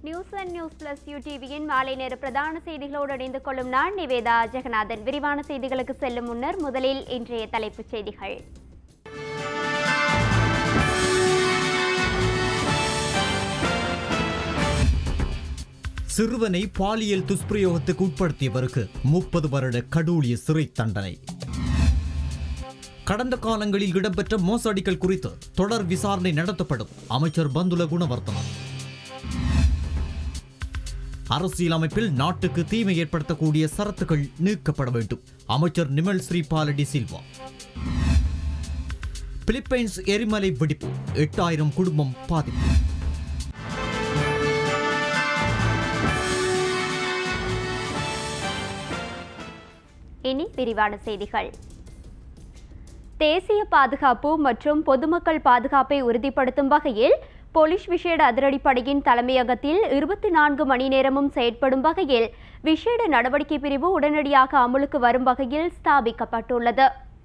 News and news plus யூடிவியின் மாலை நேர பிரதான செய்திகளோடு இணைந்து கொள்ளும் நான் நிவேதா ஜெகநாதன் விரிவான செய்திகளுக்கு செல்லும் முன்னர் முதலில் இன்றைய தலைப்புச் செய்திகள் சிறுவனை பாலியல் துஷ்பிரயோகத்துக்கு உட்படுத்தியவருக்கு முப்பது வருட கடூழிய சிறை தண்டனை கடந்த காலங்களில் இடம்பெற்ற மோசடிகள் குறித்து தொடர் விசாரணை நடத்தப்படும் அமைச்சர் பந்துல குணவர்த்தனம் அரசியலமைப்பில் நாட்டுக்கு தீமை ஏற்படுத்தக்கூடிய சரத்துகள் நீக்கப்பட வேண்டும் அமைச்சர் நிமல் ஸ்ரீபாலடி சில்வா பிலிப்பைன்ஸ் எரிமலை வெடிப்பு எட்டாயிரம் குடும்பம் பாதிப்பு இனி விரிவான செய்திகள் தேசிய பாதுகாப்பு மற்றும் பொதுமக்கள் பாதுகாப்பை உறுதிப்படுத்தும் வகையில் போலீஸ் விசேட அதிரடிப்படையின் தலைமையகத்தில் இருபத்தி நான்கு மணி நேரமும் செயற்படும் வகையில் விசேட நடவடிக்கை பிரிவு உடனடியாக அமலுக்கு வரும் வகையில் ஸ்தாபிக்கப்பட்டுள்ளது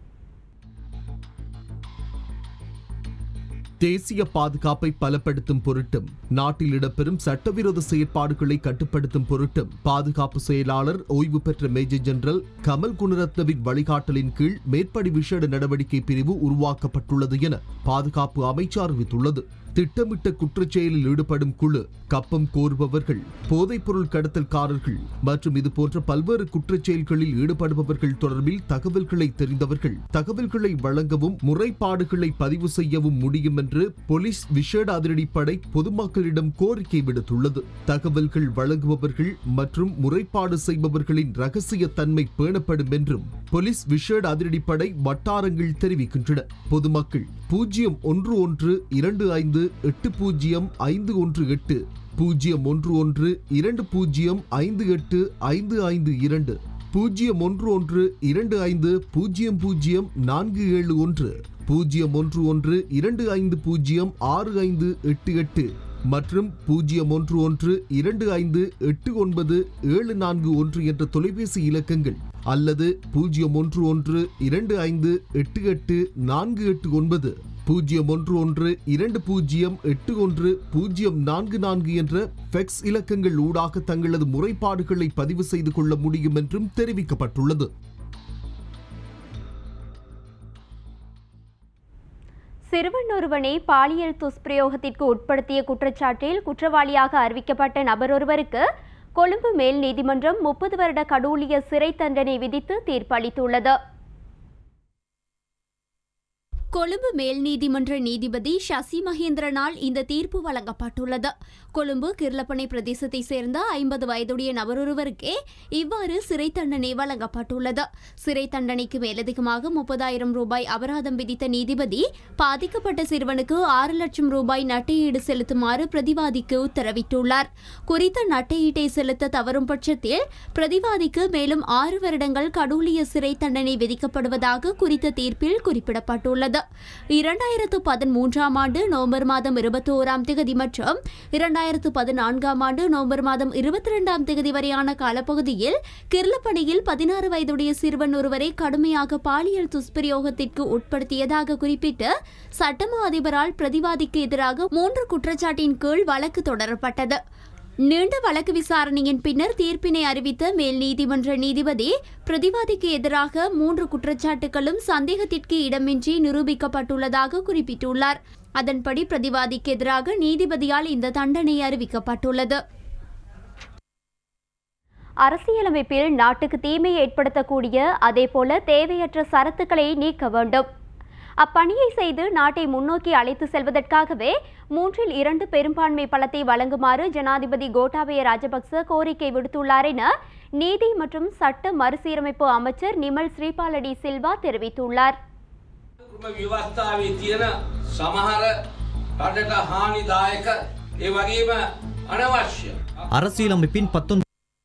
தேசிய பாதுகாப்பை பலப்படுத்தும் பொருட்டும் நாட்டில் இடம்பெறும் சட்டவிரோத செயற்பாடுகளை கட்டுப்படுத்தும் பொருட்டும் பாதுகாப்பு செயலாளர் ஓய்வு பெற்ற மேஜர் ஜெனரல் கமல் குணரத்னவின் வழிகாட்டலின் கீழ் மேற்படி விசேட நடவடிக்கை பிரிவு உருவாக்கப்பட்டுள்ளது என பாதுகாப்பு அமைச்சு அறிவித்துள்ளது திட்டமிட்ட குற்றச்செயலில் ஈடுபடும் குழு கப்பம் கோருபவர்கள் போதைப்பொருள் கடத்தல்காரர்கள் மற்றும் இதுபோன்ற பல்வேறு குற்றச்செயல்களில் ஈடுபடுபவர்கள் தொடர்பில் தகவல்களை தெரிந்தவர்கள் தகவல்களை வழங்கவும் முறைப்பாடுகளை பதிவு செய்யவும் முடியும் என்று போலீஸ் விசேட அதிரடிப்படை பொதுமக்களிடம் கோரிக்கை விடுத்துள்ளது தகவல்கள் வழங்குபவர்கள் மற்றும் முறைப்பாடு செய்பவர்களின் ரகசிய தன்மை பேணப்படும் என்றும் போலீஸ் விசேட அதிரடிப்படை வட்டாரங்கள் தெரிவிக்கின்றன பொதுமக்கள் பூஜ்ஜியம் ஒன்று ஒன்று இரண்டு ஐந்து எட்டு பூஜ்ஜியம் ஐந்து ஒன்று எட்டு பூஜ்ஜியம் ஒன்று ஒன்று இரண்டு பூஜ்ஜியம் ஐந்து எட்டு ஐந்து ஐந்து இரண்டு பூஜ்ஜியம் ஒன்று ஒன்று இரண்டு ஐந்து பூஜ்ஜியம் பூஜ்ஜியம் நான்கு ஏழு ஒன்று பூஜ்ஜியம் ஒன்று ஒன்று இரண்டு ஐந்து பூஜ்ஜியம் ஆறு ஐந்து எட்டு எட்டு மற்றும் பூஜ்ஜியம் ஒன்று ஒன்று இரண்டு ஐந்து எட்டு ஒன்பது ஏழு நான்கு ஒன்று என்ற தொலைபேசி இலக்கங்கள் அல்லது பூஜ்ஜியம் ஒன்று ஒன்று இரண்டு ஐந்து எட்டு எட்டு நான்கு எட்டு ஒன்பது பூஜ்ஜியம் ஒன்று ஒன்று இரண்டு பூஜ்ஜியம் எட்டு ஒன்று பூஜ்ஜியம் நான்கு நான்கு என்ற ஃபெக்ஸ் இலக்கங்கள் ஊடாக தங்களது முறைப்பாடுகளை பதிவு செய்து கொள்ள முடியும் என்றும் தெரிவிக்கப்பட்டுள்ளது சிறுவன் ஒருவனை பாலியல் துஷ்பிரயோகத்திற்கு உட்படுத்திய குற்றச்சாட்டில் குற்றவாளியாக அறிவிக்கப்பட்ட நபர் ஒருவருக்கு கொழும்பு மேல் நீதிமன்றம் முப்பது வருட கடூழிய சிறை தண்டனை விதித்து தீர்ப்பளித்துள்ளது கொழும்பு மேல் நீதிமன்ற நீதிபதி சசி மகேந்திரனால் இந்த தீர்ப்பு வழங்கப்பட்டுள்ளது கொழும்பு கிர்லப்பனை பிரதேசத்தை சேர்ந்த ஐம்பது வயதுடைய நபரொருவருக்கே இவ்வாறு சிறை தண்டனை வழங்கப்பட்டுள்ளது சிறை தண்டனைக்கு மேலதிகமாக முப்பதாயிரம் ரூபாய் அபராதம் விதித்த நீதிபதி பாதிக்கப்பட்ட சிறுவனுக்கு ஆறு லட்சம் ரூபாய் நட்டையீடு செலுத்துமாறு பிரதிவாதிக்கு உத்தரவிட்டுள்ளார் குறித்த நட்டையீட்டை செலுத்த தவறும் பட்சத்தில் பிரதிவாதிக்கு மேலும் ஆறு வருடங்கள் கடூழிய சிறை தண்டனை விதிக்கப்படுவதாக குறித்த தீர்ப்பில் குறிப்பிடப்பட்டுள்ளது இரண்டாயிரத்து பதிமூன்றாம் ஆண்டு நவம்பர் மாதம் இருபத்தி ஓராம் திகதி மற்றும் இரண்டாயிரத்து பதினான்காம் ஆண்டு நவம்பர் மாதம் இருபத்தி இரண்டாம் திகதி வரையான காலப்பகுதியில் கிர்லப்பணியில் பதினாறு வயதுடைய சிறுவன் ஒருவரை கடுமையாக பாலியல் துஷ்பிரயோகத்திற்கு உட்படுத்தியதாக குறிப்பிட்டு சட்டமா அதிபரால் பிரதிவாதிக்கு எதிராக மூன்று குற்றச்சாட்டின் கீழ் வழக்கு தொடரப்பட்டது நீண்ட வழக்கு விசாரணையின் பின்னர் தீர்ப்பினை அறிவித்த மேல் நீதிமன்ற நீதிபதி பிரதிவாதிக்கு எதிராக மூன்று குற்றச்சாட்டுகளும் சந்தேகத்திற்கு இடமின்றி நிரூபிக்கப்பட்டுள்ளதாக குறிப்பிட்டுள்ளார் அதன்படி பிரதிவாதிக்கு எதிராக நீதிபதியால் இந்த தண்டனை அறிவிக்கப்பட்டுள்ளது அரசியலமைப்பில் நாட்டுக்கு தீமை ஏற்படுத்தக்கூடிய அதேபோல தேவையற்ற சரத்துக்களை நீக்க வேண்டும் அப்பணியை செய்து நாட்டை முன்னோக்கி அழைத்து செல்வதற்காகவே மூன்றில் இரண்டு பெரும்பான்மை பலத்தை வழங்குமாறு ஜனாதிபதி கோட்டாபய ராஜபக்ச கோரிக்கை விடுத்துள்ளார் என நீதி மற்றும் சட்ட மறுசீரமைப்பு அமைச்சர் நிமல் ஸ்ரீபாலடி சில்வா தெரிவித்துள்ளார் ක්‍රම ව්‍යවස්ථාවේ තියෙන සමහර රටට හානිදායක ඒ වගේම අනවශ්‍ය அரசியலமைப்பின் பத்தொன்பது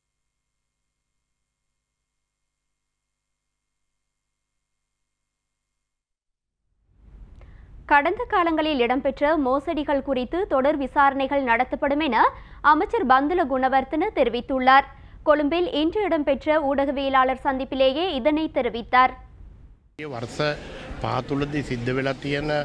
கடந்த காலங்களில் இடம்பெற்ற மோசடிகள் குறித்து தொடர் விசாரணைகள் நடத்தப்படும் என அமைச்சர் பந்துல குணவர்த்தன தெரிவித்துள்ளார் கொழும்பில் இன்று இடம்பெற்ற ஊடகவியலாளர் சந்திப்பிலேயே இதனை தெரிவித்தார் ඒ වර්ස පහතුළදී සිද්ධ වෙලා තියෙන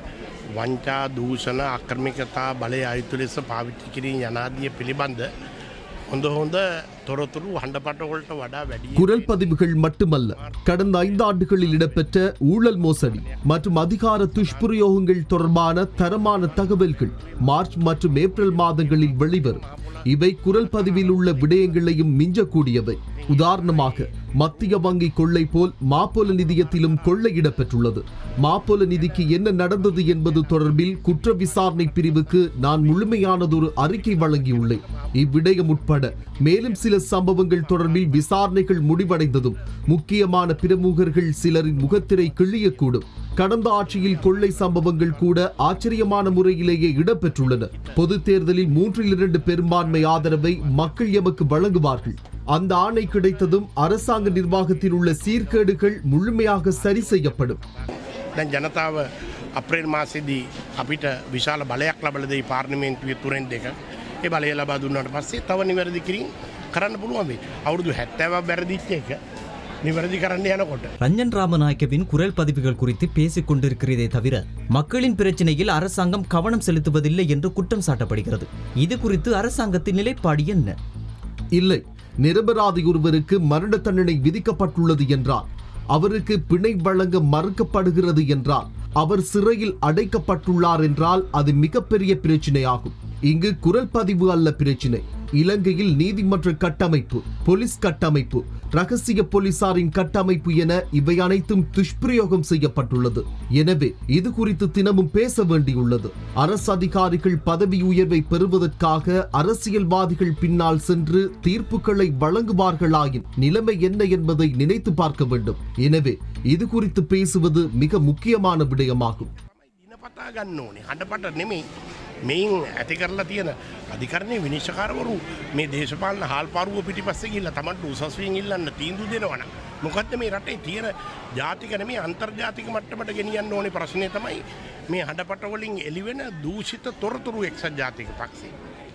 වංචා දූෂණ අක්‍රමිකතා බලය අයුතු ලෙස පාවිච්චි කිරීම යනාදිය පිළිබඳ හොඳ හොඳ තොරතුරු හඬපටවලට වඩා වැඩි குரல் பதிவுகள் மட்டுமல்ல கடந்த ஐந்து ஆண்டுகளில் இடம்பெற்ற ஊழல் மோசடி மற்றும் அதிகார துஷ்பிரயோகங்கள் தொடர்பான தரமான தகவல்கள் மார்ச் மற்றும் ஏப்ரல் மாதங்களில் வெளிவரும் இவை குரல் பதிவில் உள்ள விடயங்களையும் மிஞ்சக்கூடியவை உதாரணமாக மத்திய வங்கி கொள்ளை போல் மாப்போல நிதியத்திலும் கொள்ளையிடப்பெற்றுள்ளது மாப்போல நிதிக்கு என்ன நடந்தது என்பது தொடர்பில் குற்ற விசாரணை பிரிவுக்கு நான் முழுமையானதொரு அறிக்கை வழங்கியுள்ளேன் இவ்விடயம் உட்பட மேலும் சில சம்பவங்கள் தொடர்பில் விசாரணைகள் முடிவடைந்ததும் முக்கியமான பிரமுகர்கள் சிலரின் முகத்திரை கிழியக்கூடும் கடந்த ஆட்சியில் கொள்ளை சம்பவங்கள் கூட ஆச்சரியமான முறையிலேயே இடம்பெற்றுள்ளன பொது தேர்தலில் மூன்றில் இரண்டு பெரும்பான்மை ஆதரவை மக்கள் எமக்கு வழங்குவார்கள் அந்த ஆணை கிடைத்ததும் அரசாங்க நிர்வாகத்தில் உள்ள சீர்கேடுகள் முழுமையாக சரி செய்யப்படும் දැන් ජනතාව අප්‍රේල් මාසෙදී අපිට විශාල බලයක් ලබල දෙයි පාර්ලිමේන්තුවේ තුරෙන් දෙක ඒ බලය ලබා දුන්නට පස්සේ තව නිවැරදි කිරීම කරන්න පුළුවන් වේ අවුරුදු හැත්තෑව බැරදිච්ච එක නිවැරදි කරන්න යනකොට ரஞ்சன் ராமநாயக்கவின் குரல் பதிவுகள் குறித்து பேசிக் கொண்டிருக்கிறதே தவிர மக்களின் பிரச்சனையில் அரசாங்கம் கவனம் செலுத்துவதில்லை என்று குற்றம் சாட்டப்படுகிறது இது குறித்து அரசாங்கத்தின் நிலைப்பாடு என்ன இல்லை நிரபராதி ஒருவருக்கு மரண தண்டனை விதிக்கப்பட்டுள்ளது என்றால் அவருக்கு பிணை வழங்க மறுக்கப்படுகிறது என்றால் அவர் சிறையில் அடைக்கப்பட்டுள்ளார் என்றால் அது மிகப்பெரிய பிரச்சினையாகும் இங்கு குரல் பதிவு அல்ல பிரச்சினை இலங்கையில் நீதிமன்ற கட்டமைப்பு போலீஸ் கட்டமைப்பு ரகசிய போலீசாரின் கட்டமைப்பு என இவை அனைத்தும் துஷ்பிரயோகம் செய்யப்பட்டுள்ளது எனவே இது குறித்து தினமும் பேச வேண்டியுள்ளது அரசு அதிகாரிகள் பதவி உயர்வை பெறுவதற்காக அரசியல்வாதிகள் பின்னால் சென்று தீர்ப்புகளை வழங்குவார்களாயின் நிலைமை என்ன என்பதை நினைத்து பார்க்க வேண்டும் எனவே இது குறித்து பேசுவது மிக முக்கியமான விடயமாகும் දිනපතා ගන්න ඕනේ හඬපට නෙමෙයි මෙයින් ඇති කරලා තියෙන අධිකරණය විනිශ්චකාරවරු මේ දේශපාලන හාල් පාරුව පිටි පස්සේ ගිල්ල තමන්ට උසස්වයෙන් ඉල්ලන්න තීන්දු දෙනවන මොකක්ද මේ රටේ තියෙන ජාතික නෙමේ අන්තර්ජාතික මට්ටමට ගෙනියන්න ඕනේ ප්‍රශ්නය තමයි මේ හඬපටවලින් එළිවෙන දූෂිත තොරතුරු එක්සත් ජාතික පක්ෂේ.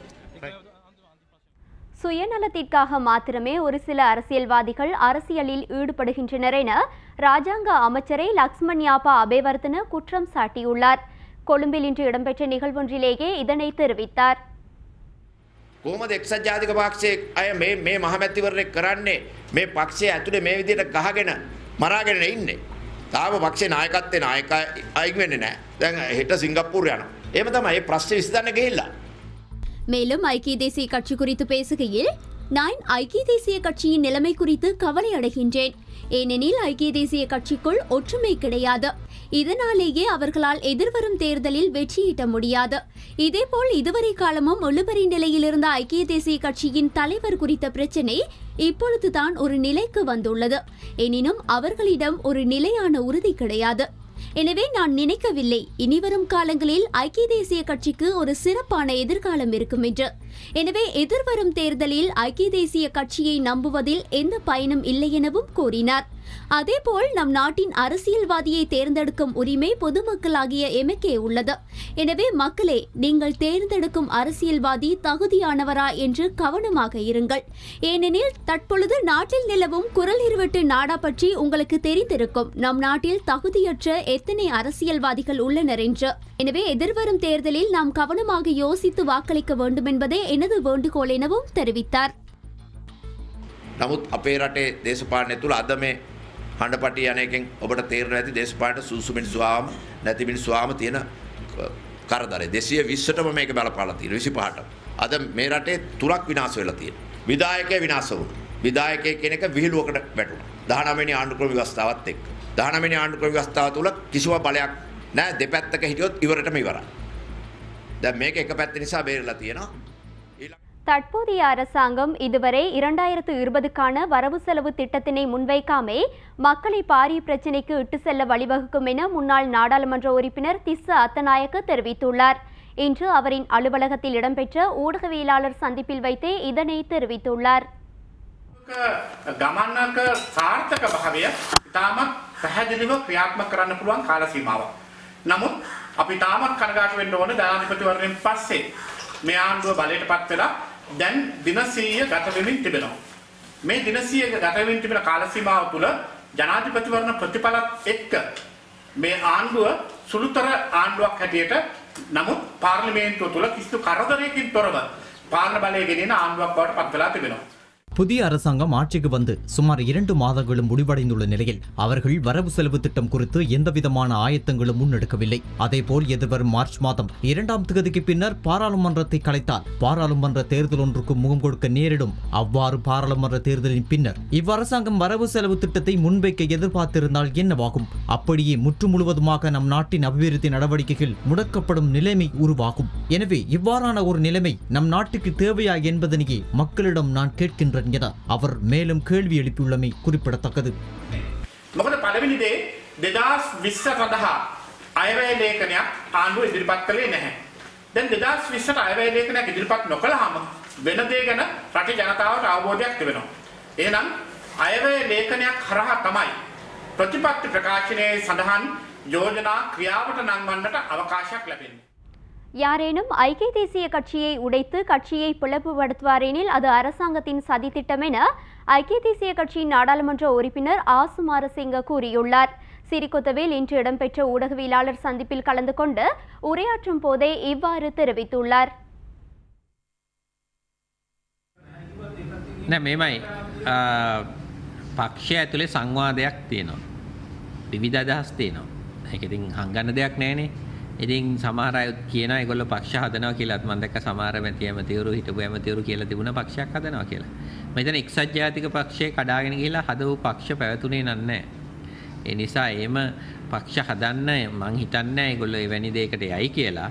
சுயநலத்திற்காக மாத்திரமே ஒரு சில அரசியல்வாதிகள் அரசியலில் ஈடுபடுகின்றனர் என ராஜாங்க அமைச்சரை லக்ஷ்மண் யாப்பா அபேவர்தன குற்றம் சாட்டியுள்ளார் கொழும்பில் இன்று இடம்பெற்ற நிகழ்வொன்றிலேயே இதனை தெரிவித்தார் කොහොමද එක්සත් ජාතික පක්ෂයේ අය මේ මේ මහමැතිවරණය කරන්නේ මේ පක්ෂය ඇතුලේ මේ විදිහට ගහගෙන මරාගෙන ඉන්නේ. තාම පක්ෂේ නායකත්වයේ නායක අයින් වෙන්නේ නැහැ. දැන් හෙට සිංගප්පූරු යනවා. එහෙම තමයි මේ ප්‍රශ්නේ විසඳන්න ගිහිල්ලා. மேலும் ஐக்கிய தேசிய கட்சி குறித்து பேசுகையில் நான் ஐக்கிய தேசிய கட்சியின் நிலைமை குறித்து கவலை அடைகின்றேன் ஏனெனில் ஐக்கிய தேசிய கட்சிக்குள் ஒற்றுமை கிடையாது இதனாலேயே அவர்களால் எதிர்வரும் தேர்தலில் வெற்றியீட்ட முடியாது இதேபோல் இதுவரை காலமும் ஒழுபறி நிலையில் இருந்த ஐக்கிய தேசிய கட்சியின் தலைவர் குறித்த பிரச்சினை இப்பொழுதுதான் ஒரு நிலைக்கு வந்துள்ளது எனினும் அவர்களிடம் ஒரு நிலையான உறுதி கிடையாது எனவே நான் நினைக்கவில்லை இனிவரும் காலங்களில் ஐக்கிய தேசிய கட்சிக்கு ஒரு சிறப்பான எதிர்காலம் இருக்கும் என்று எனவே எதிர்வரும் தேர்தலில் ஐக்கிய தேசிய கட்சியை நம்புவதில் எந்த பயனும் இல்லை எனவும் கூறினார் அதேபோல் நம் நாட்டின் அரசியல்வாதியை தேர்ந்தெடுக்கும் உரிமை பொதுமக்களாகிய எமக்கே உள்ளது எனவே மக்களே நீங்கள் தேர்ந்தெடுக்கும் அரசியல்வாதி தகுதியானவரா என்று கவனமாக இருங்கள் ஏனெனில் தற்பொழுது நாட்டில் நிலவும் குரல் இருவட்டு நாடா பற்றி உங்களுக்கு தெரிந்திருக்கும் நம் நாட்டில் தகுதியற்ற எத்தனை அரசியல்வாதிகள் உள்ளனர் என்று எனவே எதிர்வரும் தேர்தலில் நாம் கவனமாக யோசித்து வாக்களிக்க வேண்டும் என்பதே எனது வேண்டுகோள் எனவும் தெரிவித்தார் නමුත් අපේ රටේ දේශපාලනය තුළ අද මේ හඬපටි යන එකෙන් ඔබට තේරෙනවා ඇති දේශපාලනයට සුසු මිනිස්සුවාම නැති මිනිස්සුවාම තියෙන කරදරේ 220ටම මේක බලපාලා තියෙනවා 25ට. අද මේ රටේ තුනක් විනාශ වෙලා තියෙනවා. විධායකය විනාශ වුණා. විධායකයෙක් කියන එක විහිළුවකට වැටුණා. 19 වෙනි ආණ්ඩුක්‍රම ව්‍යවස්ථාවත් එක්ක. 19 වෙනි ආණ්ඩුක්‍රම ව්‍යවස්ථාව තුළ කිසිම බලයක් නැහැ දෙපැත්තක හිටියොත් ඉවරටම ඉවරයි. දැන් මේක එක පැත්ත නිසා බේරලා තියෙනවා. ඊළඟ தற்போதைய அரசாங்கம் இதுவரை இரண்டாயிரத்து இருபதுக்கான வரவு செலவு திட்டத்தினை முன்வைக்காமே மக்களை பாரிய பிரச்சினைக்கு இட்டு செல்ல வழிவகுக்கும் என முன்னாள் நாடாளுமன்ற உறுப்பினர் திஸ்ஸ அத்தநாயக்க தெரிவித்துள்ளார் இன்று அவரின் அலுவலகத்தில் இடம்பெற்ற ஊடகவியலாளர் சந்திப்பில் வைத்தே இதனை தெரிவித்துள்ளார் ගමන්නක සාර්ථක භාවය ඉතාමත් පැහැදිලිව ක්‍රියාත්මක කරන්න පුළුවන් කාල සීමාවක්. නමුත් අපි තාමත් කනගාටු වෙන්න ඕන ජනාධිපතිවරණයෙන් පස්සේ මේ ආණ්ඩුව බලයට පත් වෙලා දැන් දින 100 ගත වෙමින් තිබෙනවා. මේ දින 100 ගත වෙමින් තිබෙන කාල සීමාව තුළ ජනාධිපතිවරණ ප්‍රතිඵලත් එක්ක මේ ආණ්ඩුව සුළුතර ආණ්ඩුවක් හැටියට නමුත් පාර්ලිමේන්තුව තුළ කිසිදු කරදරයකින් තොරව පාලන බලය ගෙනෙන ආණ්ඩුවක් බවට පත් වෙලා තිබෙනවා. புதிய அரசாங்கம் ஆட்சிக்கு வந்து சுமார் இரண்டு மாதங்களும் முடிவடைந்துள்ள நிலையில் அவர்கள் வரவு செலவு திட்டம் குறித்து எந்தவிதமான ஆயத்தங்களும் முன்னெடுக்கவில்லை அதேபோல் எதிர்வரும் மார்ச் மாதம் இரண்டாம் தேதிக்கு பின்னர் பாராளுமன்றத்தை கலைத்தால் பாராளுமன்ற தேர்தல் ஒன்றுக்கு முகம் கொடுக்க நேரிடும் அவ்வாறு பாராளுமன்ற தேர்தலின் பின்னர் இவ்வரசாங்கம் வரவு செலவு திட்டத்தை முன்வைக்க எதிர்பார்த்திருந்தால் என்னவாகும் அப்படியே முற்று முழுவதுமாக நம் நாட்டின் அபிவிருத்தி நடவடிக்கைகள் முடக்கப்படும் நிலைமை உருவாகும் எனவே இவ்வாறான ஒரு நிலைமை நம் நாட்டுக்கு தேவையா என்பதனையே மக்களிடம் நான் கேட்கின்றேன் என அவர் மேலும் கேள்வி எழுப்பியுள்ளமை குறிப்பிடத்தக்கது මොකද පළවෙනි දේ දෙදස් විස්ස සඳහා අයවැය ලේඛනයක් ආණ්ඩුව ඉදිරිපත් කළේ නැහැ. දැන් දෙදස් විස්සට අයවැය ලේඛනයක් ඉදිරිපත් නොකළාම වෙන දේ ගැන රටේ ජනතාවට අවබෝධයක් තිබෙනවා. එහෙනම් අයවැය ලේඛනයක් හරහා තමයි ප්‍රතිපත්ති ප්‍රකාශනයේ සඳහන් යෝජනා ක්‍රියාවට නංවන්නට අවකාශයක් ලැබෙන්නේ. யாரேனும் ஐக்கிய தேசிய கட்சியை உடைத்து கட்சியை பிளவுபடுத்துவாரெனில் அது அரசாங்கத்தின் சதித்திட்டம் என ஐக்கிய தேசிய கட்சியின் நாடாளுமன்ற உறுப்பினர் ஆசுமாரசிங்க கூறியுள்ளார் சிறிகொத்தவில் இன்று இடம்பெற்ற ஊடகவியலாளர் சந்திப்பில் கலந்து கொண்டு உரையாற்றும் போதே இவ்வாறு தெரிவித்துள்ளார் නෑ මෙමයි පක්ෂය ඇතුළේ සංවාදයක් තියෙනවා. විවිධ අදහස් තියෙනවා. ඒක ඉතින් හංගන්න දෙයක් නෑනේ. ඉතින් සමහර අය කියනවා ඒගොල්ලෝ පක්ෂ හදනවා කියලාත් මම දැක්ක සමහර මැති ඇමතිවරු හිටපු ඇමතිවරු කියලා තිබුණා පක්ෂයක් හදනවා කියලා. මම හිතන්නේ එක්සත් ජාතික පක්ෂය කඩාගෙන ගිහිල්ලා හදපු පක්ෂ පැවතුනේ නෑ. ඒ නිසා එහෙම පක්ෂ හදන්න මං හිතන්නේ ඒගොල්ලෝ එවැනි දෙයකට යයි කියලා.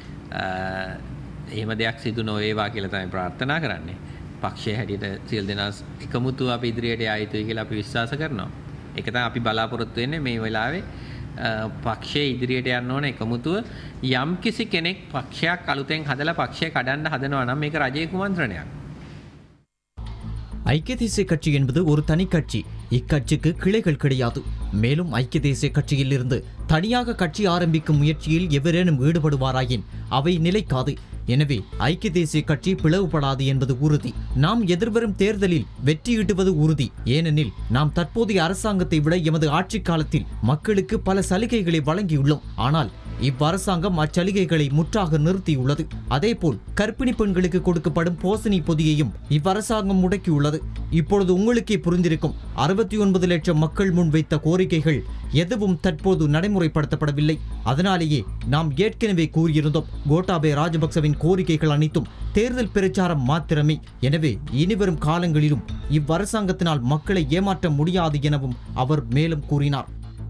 එහෙම දෙයක් සිදු නොවේවා කියලා තමයි ප්‍රාර්ථනා කරන්නේ. පක්ෂය හැටියට සියලු දෙනා එකමුතුව අපි ඉදිරියට යා යුතුයි කියලා අපි විශ්වාස කරනවා. ඒක තමයි අපි බලාපොරොත්තු වෙන්නේ මේ වෙලාවේ පක්ෂයේ ඉදිරියට යන්න ඕන එකමුතුව යම් කිසි කෙනෙක් පක්ෂයක් අලුතෙන් හදලා පක්ෂය කඩන්න හදනවා නම් මේක රජයේ කුමන්ත්‍රණයක්. ஐக்கிய தேசிய கட்சி என்பது ஒரு தனி கட்சி இக்கட்சிக்கு கிளைகள் கிடையாது மேலும் ஐக்கிய தேசிய கட்சியில் இருந்து தனியாக கட்சி ஆரம்பிக்கும் முயற்சியில் எவரேனும் ஈடுபடுவாராயின் அவை நிலைக்காது எனவே ஐக்கிய தேசிய கட்சி பிளவுபடாது என்பது உறுதி நாம் எதிர்வரும் தேர்தலில் வெற்றியீட்டுவது உறுதி ஏனெனில் நாம் தற்போதைய அரசாங்கத்தை விட எமது ஆட்சி காலத்தில் மக்களுக்கு பல சலுகைகளை வழங்கியுள்ளோம் ஆனால் இவ்வரசாங்கம் அச்சலுகைகளை முற்றாக நிறுத்தியுள்ளது அதேபோல் கர்ப்பிணி பெண்களுக்கு கொடுக்கப்படும் போசணி பொதியையும் இவ்வரசாங்கம் முடக்கியுள்ளது இப்பொழுது உங்களுக்கே புரிந்திருக்கும் அறுபத்தி ஒன்பது லட்சம் மக்கள் முன்வைத்த கோரிக்கைகள் எதுவும் தற்போது நடைமுறைப்படுத்தப்படவில்லை அதனாலேயே நாம் ஏற்கனவே கூறியிருந்தோம் கோட்டாபே ராஜபக்சவின் கோரிக்கைகள் அனைத்தும் தேர்தல் பிரச்சாரம் மாத்திரமே எனவே இனிவரும் காலங்களிலும் இவ்வரசாங்கத்தினால் மக்களை ஏமாற்ற முடியாது எனவும் அவர் மேலும் கூறினார்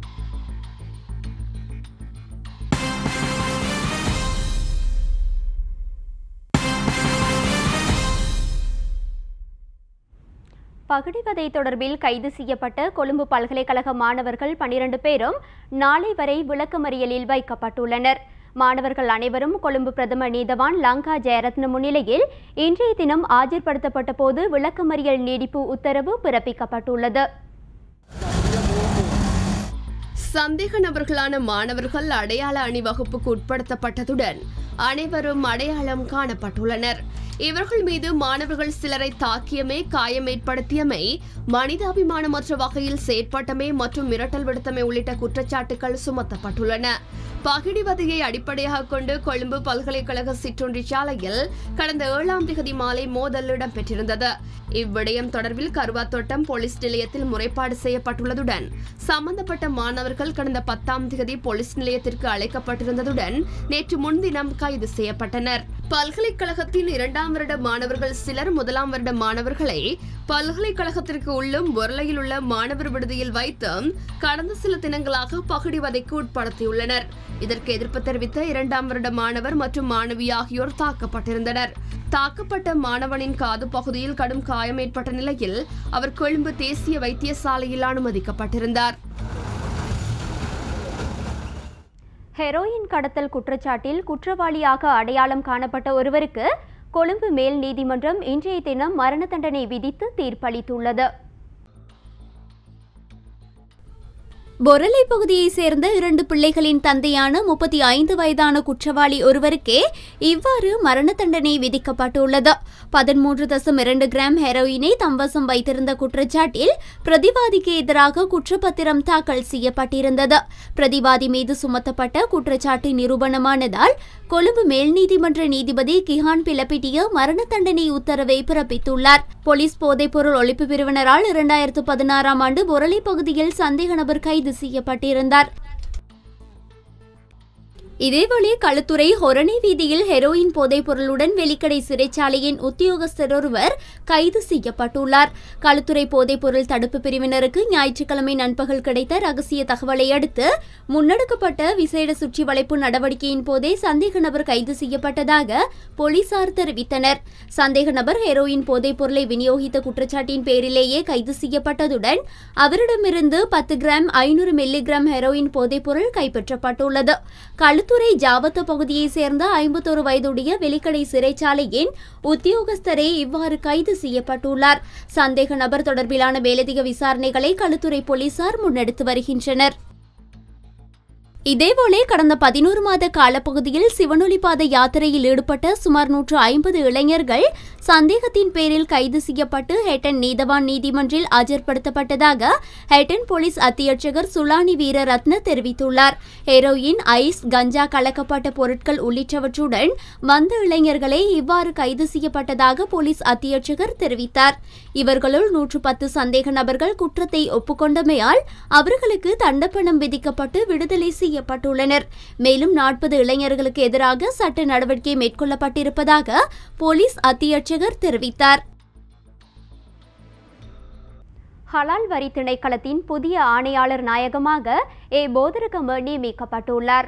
பகுடிவதை தொடர்பில் கைது செய்யப்பட்ட கொழும்பு பல்கலைக்கழக மாணவர்கள் பனிரண்டு பேரும் நாளை வரை விளக்கமறியலில் வைக்கப்பட்டுள்ளனர் மாணவர்கள் அனைவரும் கொழும்பு பிரதம நீதவான் லங்கா ஜெயரத்ன முன்னிலையில் இன்றைய தினம் ஆஜர்படுத்தப்பட்ட போது விளக்கமறியல் நீடிப்பு உத்தரவு பிறப்பிக்கப்பட்டுள்ளது சந்தேக நபர்களான மாணவர்கள் அடையாள அணிவகுப்புக்கு உட்படுத்தப்பட்டதுடன் அனைவரும் அடையாளம் காணப்பட்டுள்ளனர் இவர்கள் மீது மாணவர்கள் சிலரை தாக்கியமே காயம் ஏற்படுத்தியமை மனிதாபிமானமற்ற வகையில் செயற்பட்டமை மற்றும் மிரட்டல் விடுத்தமை உள்ளிட்ட குற்றச்சாட்டுகள் சுமத்தப்பட்டுள்ளன பகிடிவதையை அடிப்படையாக கொண்டு கொழும்பு பல்கலைக்கழக சிற்றுண்டி சாலையில் கடந்த ஏழாம் திகதி மாலை மோதல் இடம்பெற்றிருந்தது இவ்விடயம் தொடர்பில் கருவாத்தோட்டம் போலீஸ் நிலையத்தில் முறைப்பாடு செய்யப்பட்டுள்ளதுடன் சம்பந்தப்பட்ட மாணவர்கள் கடந்த பத்தாம் திகதி போலீஸ் நிலையத்திற்கு அழைக்கப்பட்டிருந்ததுடன் நேற்று முன்தினம் கைது செய்யப்பட்டனர் பல்கலைக்கழகத்தின் இரண்டாம் வருட மாணவர்கள் சிலர் முதலாம் வருட மாணவர்களை பல்கலைக்கழகத்திற்கு உள்ளும் பொருளையில் உள்ள மாணவர் விடுதியில் வைத்து கடந்த சில தினங்களாக பகுடிவதைக்கு உட்படுத்தியுள்ளனர் இதற்கு எதிர்ப்பு தெரிவித்த இரண்டாம் வருட மாணவர் மற்றும் மாணவி ஆகியோர் தாக்கப்பட்டிருந்தனர் தாக்கப்பட்ட மாணவனின் காது பகுதியில் கடும் காயம் ஏற்பட்ட நிலையில் அவர் கொழும்பு தேசிய வைத்தியசாலையில் அனுமதிக்கப்பட்டிருந்தார் ஹெரோயின் கடத்தல் குற்றச்சாட்டில் குற்றவாளியாக அடையாளம் காணப்பட்ட ஒருவருக்கு கொழும்பு மேல் நீதிமன்றம் இன்றைய தினம் மரண தண்டனை விதித்து தீர்ப்பளித்துள்ளது பொரலை பகுதியைச் சேர்ந்த இரண்டு பிள்ளைகளின் தந்தையான முப்பத்தி ஐந்து வயதான குற்றவாளி ஒருவருக்கே இவ்வாறு மரண தண்டனை விதிக்கப்பட்டுள்ளது பதிமூன்று தசம் இரண்டு கிராம் ஹெரோயினை தம்வசம் வைத்திருந்த குற்றச்சாட்டில் பிரதிவாதிக்கு எதிராக குற்றப்பத்திரம் தாக்கல் செய்யப்பட்டிருந்தது பிரதிவாதி மீது சுமத்தப்பட்ட குற்றச்சாட்டு நிரூபணமானதால் கொழும்பு மேல் நீதிமன்ற நீதிபதி கிஹான் பிலப்பிட்டிய மரண தண்டனை உத்தரவை பிறப்பித்துள்ளார் போலீஸ் போதைப்பொருள் ஒழிப்பு பிரிவினரால் இரண்டாயிரத்து பதினாறாம் ஆண்டு பொரளை பகுதியில் சந்தேக நபர் கைது செய்யப்பட்டிருந்தார் இதேவேளை களுத்துறை ஹொரணி வீதியில் ஹெரோயின் போதைப் பொருளுடன் வெளிக்கடை சிறைச்சாலையின் உத்தியோகஸ்தர் ஒருவர் கைது செய்யப்பட்டுள்ளார் களுத்துறை போதைப் பொருள் தடுப்பு பிரிவினருக்கு ஞாயிற்றுக்கிழமை நண்பகல் கிடைத்த ரகசிய தகவலை அடுத்து முன்னெடுக்கப்பட்ட விசேட சுற்றி வளைப்பு நடவடிக்கையின் போதே சந்தேக நபர் கைது செய்யப்பட்டதாக போலீசார் தெரிவித்தனர் சந்தேக நபர் ஹெரோயின் போதைப் பொருளை விநியோகித்த குற்றச்சாட்டின் பேரிலேயே கைது செய்யப்பட்டதுடன் அவரிடமிருந்து பத்து கிராம் ஐநூறு மில்லிகிராம் ஹெரோயின் போதைப் பொருள் கைப்பற்றப்பட்டுள்ளது களுத்துறை ஜாவத்த பகுதியைச் சேர்ந்த ஐம்பத்தொரு வயதுடைய வெளிக்கடை சிறைச்சாலையின் உத்தியோகஸ்தரே இவ்வாறு கைது செய்யப்பட்டுள்ளார் சந்தேக நபர் தொடர்பிலான மேலதிக விசாரணைகளை களுத்துறை போலீசார் முன்னெடுத்து வருகின்றனர் இதேபோலே கடந்த பதினோரு மாத காலப்பகுதியில் சிவனொலி பாத யாத்திரையில் ஈடுபட்ட சுமார் நூற்று ஐம்பது இளைஞர்கள் சந்தேகத்தின் பேரில் கைது செய்யப்பட்டு ஹெட்டன் நீதவான் நீதிமன்றில் ஆஜர்படுத்தப்பட்டதாக ஹெட்டன் போலீஸ் அத்தியட்சகர் சுலானி வீரரத்ன தெரிவித்துள்ளார் ஹெரோயின் ஐஸ் கஞ்சா கலக்கப்பட்ட பொருட்கள் உள்ளிட்டவற்றுடன் வந்த இளைஞர்களே இவ்வாறு கைது செய்யப்பட்டதாக போலீஸ் அத்தியட்சகர் தெரிவித்தார் இவர்களுள் நூற்று பத்து சந்தேக நபர்கள் குற்றத்தை ஒப்புக்கொண்டமையால் அவர்களுக்கு தண்டப்பணம் விதிக்கப்பட்டு விடுதலை செய்யப்பட்டுள்ளனர் மேலும் நாற்பது இளைஞர்களுக்கு எதிராக சட்ட நடவடிக்கை மேற்கொள்ளப்பட்டிருப்பதாக போலீஸ் அத்தியட்சகர் தெரிவித்தார் ஹலால் வரி திணைக்களத்தின் புதிய ஆணையாளர் நாயகமாக ஏ போதரகம நியமிக்கப்பட்டுள்ளார்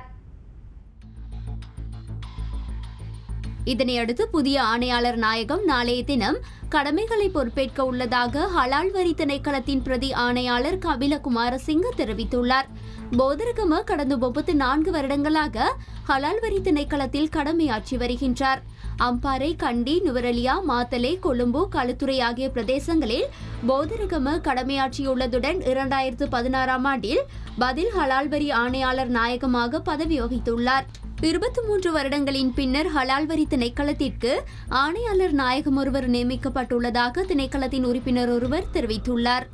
இதனையடுத்து புதிய ஆணையாளர் நாயகம் நாளைய தினம் கடமைகளை பொறுப்பேற்க உள்ளதாக ஹலால் வரி திணைக்களத்தின் பிரதி ஆணையாளர் கபில குமாரசிங்க தெரிவித்துள்ளார் போதரகம கடந்த முப்பத்து நான்கு வருடங்களாக ஹலால் வரி திணைக்களத்தில் கடமையாற்றி வருகின்றார் அம்பாறை கண்டி நுவரெலியா மாத்தலை கொழும்பு களுத்துறை ஆகிய பிரதேசங்களில் போதரகம கடமையாற்றியுள்ளதுடன் இரண்டாயிரத்து பதினாறாம் ஆண்டில் பதில் ஹலால் வரி ஆணையாளர் நாயகமாக பதவி வகித்துள்ளார் இருபத்தி மூன்று வருடங்களின் பின்னர் ஹலால் வரி திணைக்களத்திற்கு ஆணையாளர் நாயகம் ஒருவர் நியமிக்கப்பட்டுள்ளதாக திணைக்களத்தின் உறுப்பினர் ஒருவர் தெரிவித்துள்ளார்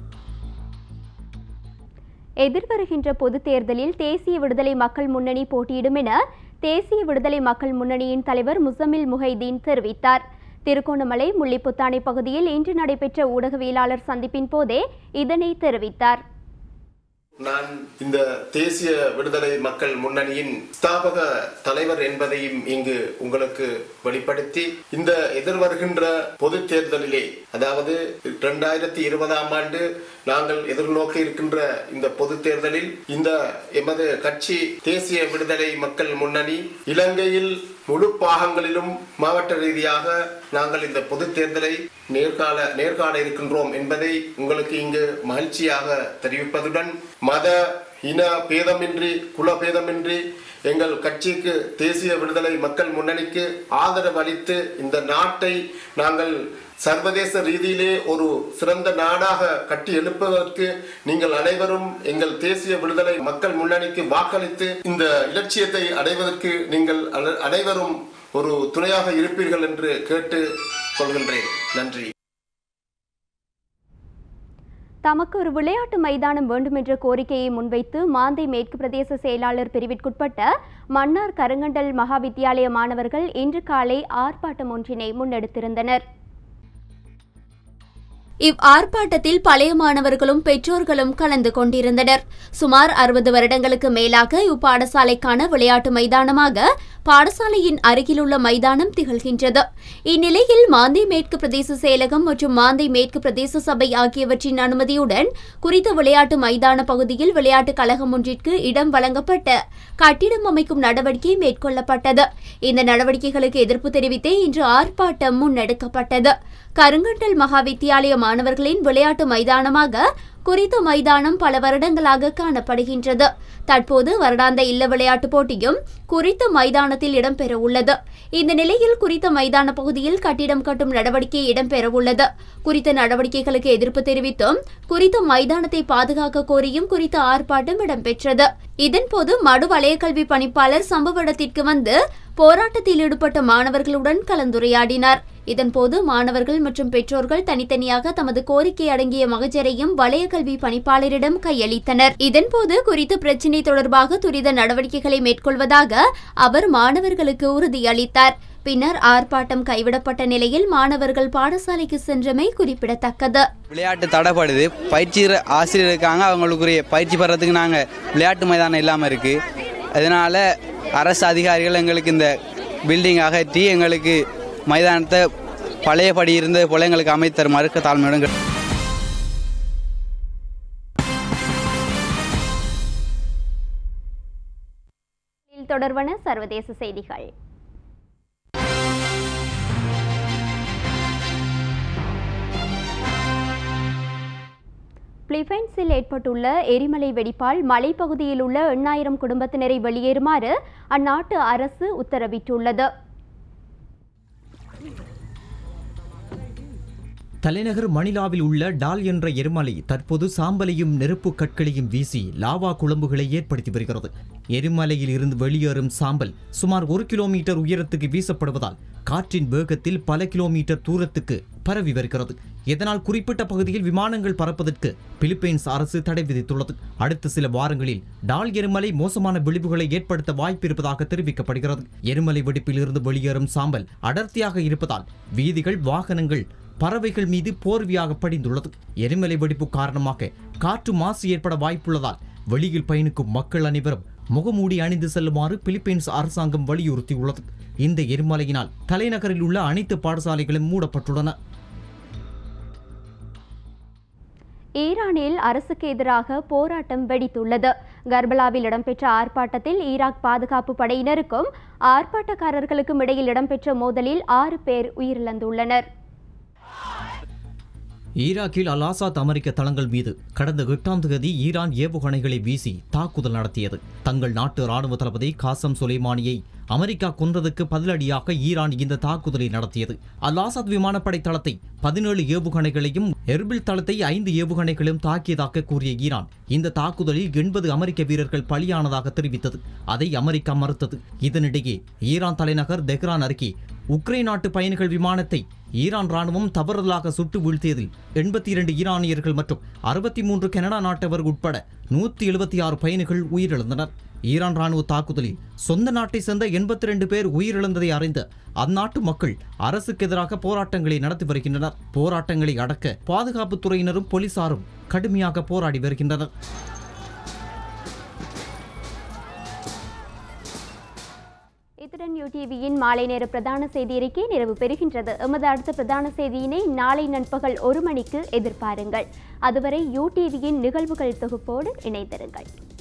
எதிர்வருகின்ற பொதுத் தேர்தலில் தேசிய விடுதலை மக்கள் முன்னணி போட்டியிடும் என தேசிய விடுதலை மக்கள் முன்னணியின் தலைவர் முசமில் முஹைதீன் தெரிவித்தார் திருகோணமலை முள்ளிப்புத்தானை பகுதியில் இன்று நடைபெற்ற ஊடகவியலாளர் சந்திப்பின் போதே இதனை தெரிவித்தார் நான் இந்த தேசிய விடுதலை மக்கள் முன்னணியின் ஸ்தாபக தலைவர் என்பதையும் இங்கு உங்களுக்கு வெளிப்படுத்தி இந்த எதிர்வருகின்ற பொது தேர்தலிலே அதாவது இரண்டாயிரத்தி இருபதாம் ஆண்டு நாங்கள் எதிர்நோக்கி இருக்கின்ற இந்த பொது தேர்தலில் இந்த எமது கட்சி தேசிய விடுதலை மக்கள் முன்னணி இலங்கையில் முழு பாகங்களிலும் மாவட்ட ரீதியாக நாங்கள் இந்த பொது தேர்தலை நேர்கால நேர்காண இருக்கின்றோம் என்பதை உங்களுக்கு இங்கு மகிழ்ச்சியாக தெரிவிப்பதுடன் மத இன பேதமின்றி குல பேதமின்றி எங்கள் கட்சிக்கு தேசிய விடுதலை மக்கள் முன்னணிக்கு ஆதரவு அளித்து இந்த நாட்டை நாங்கள் சர்வதேச ரீதியிலே ஒரு சிறந்த நாடாக கட்டி எழுப்புவதற்கு நீங்கள் அனைவரும் எங்கள் தேசிய விடுதலை மக்கள் முன்னணிக்கு வாக்களித்து இந்த இலட்சியத்தை அடைவதற்கு நீங்கள் அன- அனைவரும் ஒரு துணையாக இருப்பீர்கள் என்று கேட்டு கொள்கின்றேன் நன்றி தமக்கு ஒரு விளையாட்டு மைதானம் வேண்டும் என்ற கோரிக்கையை முன்வைத்து மாந்தை மேற்கு பிரதேச செயலாளர் பிரிவிற்குட்பட்ட மன்னார் கருங்கண்டல் மகா வித்தியாலய மாணவர்கள் இன்று காலை ஆர்ப்பாட்டம் ஒன்றினை முன்னெடுத்திருந்தனர் இவ் ஆர்ப்பாட்டத்தில் பழைய மாணவர்களும் பெற்றோர்களும் கலந்து கொண்டிருந்தனர் சுமார் அறுபது வருடங்களுக்கு மேலாக இப்பாடசாலைக்கான விளையாட்டு மைதானமாக பாடசாலையின் அருகிலுள்ள மைதானம் திகழ்கின்றது இந்நிலையில் மாந்தை மேற்கு பிரதேச செயலகம் மற்றும் மாந்தை மேற்கு பிரதேச சபை ஆகியவற்றின் அனுமதியுடன் குறித்த விளையாட்டு மைதான பகுதியில் விளையாட்டு கழகம் ஒன்றிற்கு இடம் வழங்கப்பட்ட கட்டிடம் அமைக்கும் நடவடிக்கை மேற்கொள்ளப்பட்டது இந்த நடவடிக்கைகளுக்கு எதிர்ப்பு தெரிவித்தே இன்று ஆர்ப்பாட்டம் முன்னெடுக்கப்பட்டது கருங்கண்டல் மகா வித்தியாலய மாணவர்களின் விளையாட்டு மைதானமாக குறித்த மைதானம் பல வருடங்களாக காணப்படுகின்றது தற்போது வருடாந்த இல்ல விளையாட்டுப் போட்டியும் குறித்த மைதானத்தில் இடம்பெற உள்ளது இந்த நிலையில் குறித்த மைதான பகுதியில் கட்டிடம் கட்டும் நடவடிக்கை இடம்பெற உள்ளது குறித்த நடவடிக்கைகளுக்கு எதிர்ப்பு தெரிவித்தும் குறித்த மைதானத்தை பாதுகாக்க கோரியும் குறித்த ஆர்ப்பாட்டம் இடம்பெற்றது இதன்போது மடு வலயக்கல்வி பணிப்பாளர் சம்பவ இடத்திற்கு வந்து போராட்டத்தில் ஈடுபட்ட மாணவர்களுடன் கலந்துரையாடினார் இதன்போது மாணவர்கள் மற்றும் பெற்றோர்கள் தனித்தனியாக தமது கோரிக்கை அடங்கிய மகஜரையும் வலயக்கல்வி பணிப்பாளரிடம் கையளித்தனர் இதன்போது குறித்த பிரச்சினை தொடர்பாக துரித நடவடிக்கைகளை மேற்கொள்வதாக அவர் மாணவர்களுக்கு உறுதியளித்தார் பின்னர் ஆர்ப்பாட்டம் கைவிடப்பட்ட நிலையில் மாணவர்கள் பாடசாலைக்கு சென்றமை குறிப்பிடத்தக்கது விளையாட்டு தடைப்படுது பயிற்சி ஆசிரியர் இருக்காங்க அவங்களுக்குரிய பயிற்சி பெறத்துக்கு நாங்கள் விளையாட்டு மைதானம் இல்லாமல் இருக்குது அதனால அரசு அதிகாரிகள் எங்களுக்கு இந்த பில்டிங் அகற்றி எங்களுக்கு மைதானத்தை பழையபடி இருந்தது போல எங்களுக்கு அமைத்து தருமாறு தாழ்மையுடன் கேட்டு- தொடர்பான சர்வதேச செய்திகள் பிலிப்பைன்ஸில் ஏற்பட்டுள்ள எரிமலை வெடிப்பால் மலைப்பகுதியில் உள்ள எண்ணாயிரம் குடும்பத்தினரை வெளியேறுமாறு அந்நாட்டு அரசு உத்தரவிட்டுள்ளது தலைநகர் மணிலாவில் உள்ள டால் என்ற எரிமலை தற்போது சாம்பலையும் நெருப்பு கற்களையும் வீசி லாவா குழம்புகளை ஏற்படுத்தி வருகிறது எரிமலையில் இருந்து வெளியேறும் சாம்பல் சுமார் ஒரு கிலோமீட்டர் உயரத்துக்கு வீசப்படுவதால் காற்றின் வேகத்தில் பல கிலோமீட்டர் தூரத்துக்கு பரவி வருகிறது இதனால் குறிப்பிட்ட பகுதியில் விமானங்கள் பறப்பதற்கு பிலிப்பைன்ஸ் அரசு தடை விதித்துள்ளது அடுத்த சில வாரங்களில் டால் எரிமலை மோசமான விளைவுகளை ஏற்படுத்த வாய்ப்பிருப்பதாக தெரிவிக்கப்படுகிறது எரிமலை வெடிப்பில் இருந்து வெளியேறும் சாம்பல் அடர்த்தியாக இருப்பதால் வீதிகள் வாகனங்கள் பறவைகள் மீது போர்வையாக படிந்துள்ளது எரிமலை வெடிப்பு காரணமாக காற்று மாசு ஏற்பட வாய்ப்புள்ளதால் வெளியில் பயணிக்கும் மக்கள் அனைவரும் முகமூடி அணிந்து செல்லுமாறு பிலிப்பைன்ஸ் அரசாங்கம் வலியுறுத்தியுள்ளது இந்த எரிமலையினால் தலைநகரில் உள்ள அனைத்து பாடசாலைகளும் மூடப்பட்டுள்ளன ஈரானில் அரசுக்கு எதிராக போராட்டம் வெடித்துள்ளது கர்பலாவில் இடம்பெற்ற ஆர்ப்பாட்டத்தில் ஈராக் பாதுகாப்பு படையினருக்கும் ஆர்ப்பாட்டக்காரர்களுக்கும் இடையில் இடம்பெற்ற மோதலில் ஆறு பேர் உயிரிழந்துள்ளனர் ஈராக்கில் அல் ஆசாத் அமெரிக்க தளங்கள் மீது கடந்த எட்டாம் தேதி ஈரான் ஏவுகணைகளை வீசி தாக்குதல் நடத்தியது தங்கள் நாட்டு ராணுவ தளபதி காசம் சுலைமானியை அமெரிக்கா கொன்றதுக்கு பதிலடியாக ஈரான் இந்த தாக்குதலை நடத்தியது அல் ஆசாத் விமானப்படை தளத்தை பதினேழு ஏவுகணைகளையும் எர்பில் தளத்தை ஐந்து ஏவுகணைகளும் தாக்கியதாக கூறிய ஈரான் இந்த தாக்குதலில் எண்பது அமெரிக்க வீரர்கள் பலியானதாக தெரிவித்தது அதை அமெரிக்கா மறுத்தது இதனிடையே ஈரான் தலைநகர் தெஹ்ரான் அருகே உக்ரைன் நாட்டு பயணிகள் விமானத்தை ஈரான் ராணுவம் தவறுதலாக சுட்டு வீழ்த்தியதில் எண்பத்தி இரண்டு ஈரானியர்கள் மற்றும் அறுபத்தி மூன்று கனடா நாட்டவர் உட்பட நூற்றி எழுபத்தி ஆறு பயணிகள் உயிரிழந்தனர் ஈரான் ராணுவ தாக்குதலில் சொந்த நாட்டை சேர்ந்த எண்பத்தி ரெண்டு பேர் உயிரிழந்ததை அறிந்த அந்நாட்டு மக்கள் அரசுக்கு எதிராக போராட்டங்களை நடத்தி வருகின்றனர் போராட்டங்களை அடக்க பாதுகாப்புத் துறையினரும் போலீசாரும் கடுமையாக போராடி வருகின்றனர் இத்துடன் யூடிவியின் மாலை நேர பிரதான செய்தி அறிக்கை நிறைவு பெறுகின்றது எமது அடுத்த பிரதான செய்தியினை நாளை நண்பகல் ஒரு மணிக்கு எதிர்பாருங்கள் அதுவரை யூடிவியின் நிகழ்வுகள் தொகுப்போடு இணைந்திருங்கள்